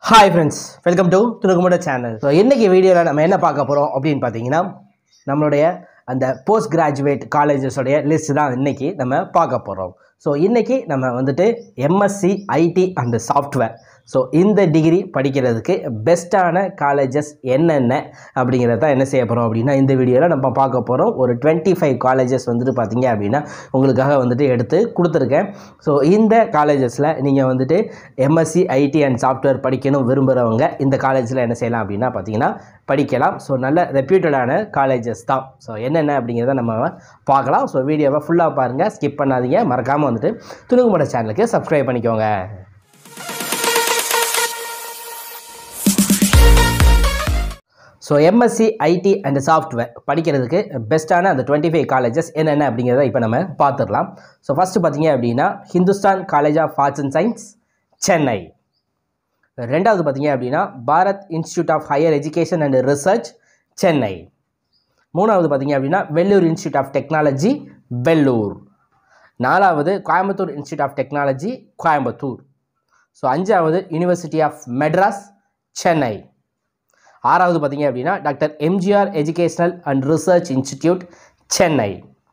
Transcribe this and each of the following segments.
hi friends welcome to துணுக்குமுட channel so இன்றைக்கி வீடியோவில் நம்ம என்ன பார்க்க போகிறோம் அப்படின்னு பார்த்தீங்கன்னா நம்மளுடைய அந்த போஸ்ட் கிராஜுவேட் காலேஜஸோடைய லிஸ்ட் தான் இன்றைக்கி நம்ம பார்க்க போகிறோம் ஸோ இன்றைக்கி நம்ம வந்துட்டு MSc IT and software so இந்த டிகிரி படிக்கிறதுக்கு பெஸ்ட்டான காலேஜஸ் என்னென்ன அப்படிங்கிறத தான் என்ன செய்ய போகிறோம் அப்படின்னா இந்த வீடியோவில் நம்ம பார்க்க போகிறோம் ஒரு டுவெண்ட்டி ஃபைவ் காலேஜஸ் வந்துட்டு பார்த்தீங்க அப்படின்னா உங்களுக்காக வந்துட்டு எடுத்து கொடுத்துருக்கேன் ஸோ இந்த காலேஜஸில் நீங்கள் வந்துட்டு எம்எஸ்சி ஐடி அண்ட் சாஃப்ட்வேர் படிக்கணும் விரும்புகிறவங்க இந்த காலேஜில் என்ன செய்யலாம் அப்படின்னா பார்த்தீங்கன்னா படிக்கலாம் ஸோ நல்ல ரெப்யூட்டடான காலேஜஸ் தான் ஸோ என்னென்ன அப்படிங்கிறத நம்ம பார்க்கலாம் ஸோ வீடியோவை ஃபுல்லாக பாருங்கள் ஸ்கிப் பண்ணாதீங்க மறக்காமல் வந்துட்டு துணுக்குமட சேனலுக்கு சப்ஸ்கிரைப் பண்ணிக்கோங்க so MSc IT and software படிக்கிறதுக்கு பெஸ்ட்டான அந்த டுவெண்ட்டி ஃபைவ் காலேஜஸ் என்னென்ன அப்படிங்கிறத இப்போ நம்ம பார்த்துடலாம் ஸோ ஃபஸ்ட்டு பார்த்தீங்க அப்படின்னா Hindustan college of arts and science Chennai ரெண்டாவது பார்த்தீங்க அப்படின்னா Bharath institute of higher education and research Chennai மூணாவது பார்த்தீங்க அப்படின்னா Vellore institute of technology Vellore நாலாவது Coimbatore institute of technology Coimbatore so அஞ்சாவது யூனிவர்சிட்டி ஆஃப் மெட்ராஸ் சென்னை ஆறாவது பார்த்தீங்க அப்படின்னா doctor MGR educational and research institute Chennai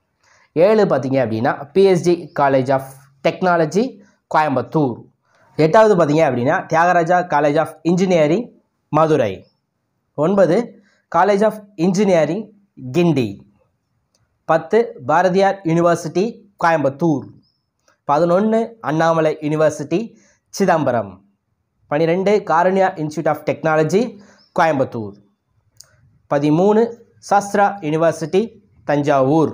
ஏழு பார்த்தீங்க அப்படின்னா PSG college of technology Coimbatore எட்டாவது பார்த்தீங்க அப்படின்னா Thiagaraja college of engineering Madurai ஒன்பது காலேஜ் ஆஃப் இன்ஜினியரிங் கிண்டி பத்து பாரதியார் யூனிவர்சிட்டி கோயம்புத்தூர் பதினொன்று அண்ணாமலை யூனிவர்சிட்டி சிதம்பரம் பன்னிரெண்டு Karunya institute of technology Coimbatore பதிமூணு சாஸ்திரா யூனிவர்சிட்டி தஞ்சாவூர்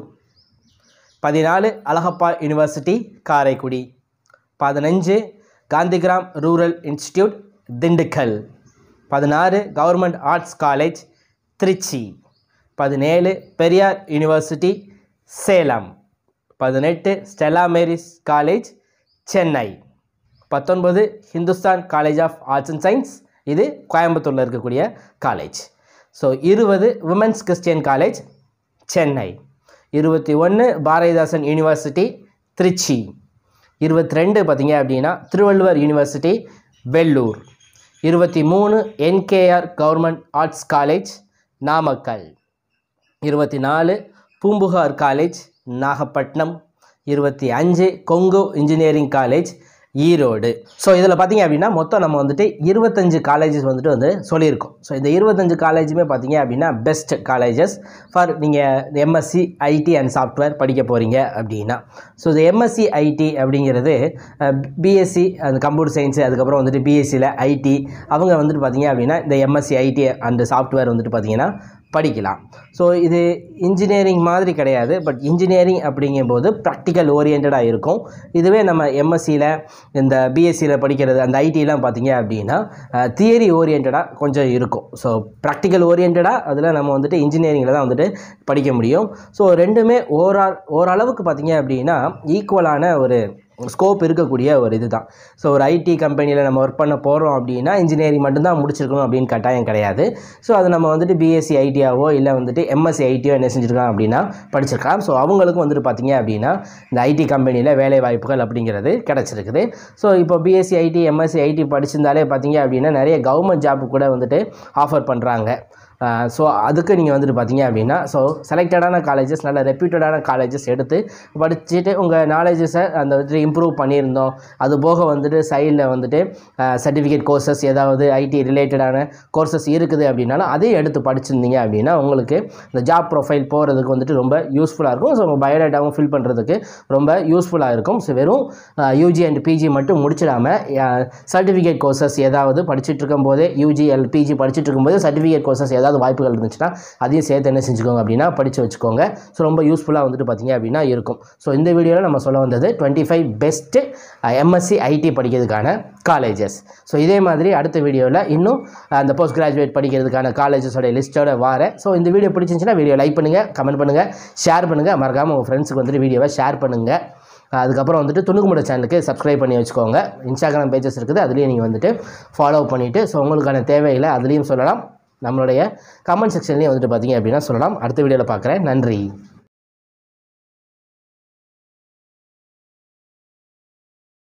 பதினாலு அழகப்பா யூனிவர்சிட்டி காரைக்குடி பதினஞ்சு காந்திகிராம் ரூரல் இன்ஸ்டிடியூட் திண்டுக்கல் பதினாறு கவர்மெண்ட் ஆர்ட்ஸ் காலேஜ் திருச்சி பதினேழு பெரியார் யூனிவர்சிட்டி சேலம் பதினெட்டு ஸ்டெல்லா மேரிஸ் காலேஜ் சென்னை பத்தொன்பது Hindustan college of arts and science இது கோயம்புத்தூரில் இருக்கக்கூடிய காலேஜ் ஸோ இருபது விமென்ஸ் கிறிஸ்டியன் காலேஜ் சென்னை இருபத்தி ஒன்று பாரதிதாசன் யூனிவர்சிட்டி திருச்சி இருபத்தி ரெண்டு பார்த்தீங்க அப்படின்னா திருவள்ளுவர் யூனிவர்சிட்டி வெள்ளூர் இருபத்தி மூணு NKR government arts college Namakkal இருபத்தி நாலு பூம்புகார் காலேஜ் நாகப்பட்டினம் இருபத்தி அஞ்சு Kongu engineering college Erode so இதில் பார்த்தீங்க அப்படின்னா மொத்தம் நம்ம வந்துட்டு இருபத்தஞ்சு காலேஜஸ் வந்துட்டு வந்து சொல்லியிருக்கோம் ஸோ இந்த இருபத்தஞ்சு காலேஜுமே பார்த்தீங்க அப்படின்னா பெஸ்ட் காலேஜஸ் ஃபார் நீங்கள் எம்எஸ்சி ஐடி அண்ட் சாஃப்ட்வேர் படிக்க போகிறீங்க அப்படின்னா ஸோ இந்த எம்எஸ்சி ஐடி அப்படிங்கிறது பிஎஸ்சி அந்த கம்ப்யூட்டர் சயின்ஸு அதுக்கப்புறம் வந்துட்டு பிஎஸ்சியில் ஐடி அவங்க வந்துட்டு பார்த்தீங்க அப்படின்னா இந்த எம்எஸ்சி ஐடி அண்ட் சாஃப்ட்வேர் வந்துட்டு பார்த்தீங்கன்னா படிக்கலாம் ஸோ இது இன்ஜினியரிங் மாதிரி கிடையாது பட் இன்ஜினியரிங் அப்படிங்கும்போது ப்ராக்டிக்கல் ஓரியன்டாக இருக்கும் இதுவே நம்ம எம்எஸ்சியில் இந்த பிஎஸ்சியில் படிக்கிறது அந்த ஐடிலாம் பார்த்தீங்க அப்படின்னா தியரி ஓரியன்டாக கொஞ்சம் இருக்கும் ஸோ ப்ராக்டிக்கல் ஓரியன்டாக அதில் நம்ம வந்துட்டு இன்ஜினியரிங்கில் தான் வந்துட்டு படிக்க முடியும் ஸோ ரெண்டுமே ஓரால் ஓரளவுக்கு பார்த்தீங்க அப்படின்னா ஈக்குவலான ஒரு ஸ்கோப் இருக்கக்கூடிய ஒரு இது தான் ஸோ ஒரு ஐடி கம்பெனியில் நம்ம ஒர்க் பண்ண போகிறோம் அப்படின்னா இன்ஜினியரிங் மட்டும்தான் முடிச்சிருக்கணும் அப்படின்னு கட்டாயம் கிடையாது ஸோ அது நம்ம வந்துட்டு பிஎஸ்சி ஐடியாவோ இல்லை வந்துட்டு எம்எஸ்சி ஐடியோ என்ன செஞ்சுருக்கலாம் அப்படின்னா படிச்சிருக்கலாம் ஸோ அவங்களுக்கும் வந்துட்டு பார்த்தீங்க அப்படின்னா இந்த ஐடி கம்பெனியில் வேலை வாய்ப்புகள் அப்படிங்கிறது கிடச்சிருக்குது ஸோ இப்போ பிஎஸ்சி ஐடி எம்எஸ்சி ஐடி படிச்சிருந்தாலே பார்த்தீங்க அப்படின்னா நிறைய கவர்மெண்ட் ஜாப் கூட வந்துட்டு ஆஃபர் பண்ணுறாங்க ஸோ அதுக்கு நீங்கள் வந்துட்டு பார்த்தீங்க அப்படின்னா ஸோ செலக்டடான காலேஜஸ் நல்ல ரெப்யூட்டடான காலேஜஸ் எடுத்து படிச்சுட்டு உங்கள் நாலேஜஸை அந்த வந்துட்டு இம்ப்ரூவ் பண்ணியிருந்தோம் அது போக வந்துட்டு சைடில் வந்துட்டு சர்டிஃபிகேட் கோர்சஸ் ஏதாவது ஐடி ரிலேட்டடான கோர்சஸ் இருக்குது அப்படின்னாலும் அதையும் எடுத்து படிச்சிருந்தீங்க அப்படின்னா உங்களுக்கு இந்த ஜாப் ப்ரொஃபைல் போகிறதுக்கு வந்துட்டு ரொம்ப யூஸ்ஃபுல்லாக இருக்கும் ஸோ உங்கள் பயோடேட்டாவும் ஃபில் பண்ணுறதுக்கு ரொம்ப யூஸ்ஃபுல்லாக இருக்கும் ஸோ வெறும் யூஜி அண்ட் பிஜி மட்டும் முடிச்சிடாமல் சர்டிஃபிகேட் கோர்சஸ் ஏதாவது படிச்சுட்டு இருக்கும்போதே யூஜி எல் பிஜி படிச்சுட்டு இருக்கும்போது சர்டிஃபிகேட் கோர்சஸ் ஏதாவது ஏதாவது வாய்ப்புகள் இருந்துச்சுன்னா அதையும் சேர்த்து என்ன செஞ்சுக்கோங்க அப்படின்னா படித்து வச்சுக்கோங்க ஸோ ரொம்ப யூஸ்ஃபுல்லாக வந்துட்டு பார்த்தீங்க அப்படின்னா இருக்கும் ஸோ இந்த வீடியோவில் நம்ம சொல்ல வந்தது twenty five best MSc IT படிக்கிறதுக்கான காலேஜஸ் ஸோ இதே மாதிரி அடுத்த வீடியோவில் இன்னும் அந்த போஸ்ட் கிராஜுவேட் படிக்கிறதுக்கான காலேஜஸோட லிஸ்ட்டோட வரேன் ஸோ இந்த வீடியோ பிடிச்சிருந்துச்சுன்னா வீடியோ லைக் பண்ணுங்கள் கமெண்ட் பண்ணுங்கள் ஷேர் பண்ணுங்கள் மறக்காமல் உங்கள் ஃப்ரெண்ட்ஸுக்கு வந்துட்டு வீடியோவை ஷேர் பண்ணுங்கள் அதுக்கப்புறம் வந்துட்டு துணுக்குமுட சேனலுக்கு சப்ஸ்கிரைப் பண்ணி வச்சுக்கோங்க இன்ஸ்டாகிராம் பேஜஸ் இருக்குது அதுலேயும் நீங்கள் வந்துட்டு ஃபாலோ பண்ணிவிட்டு ஸோ உங்களுக்கான தேவைகளை அதுலேயும் சொல்லலாம் நம்மளுடைய கமெண்ட் செக்ஷன்லேயும் வந்துட்டு பார்த்தீங்க அப்படின்னா சொல்லலாம் அடுத்த வீடியோவில் பார்க்குறேன் நன்றி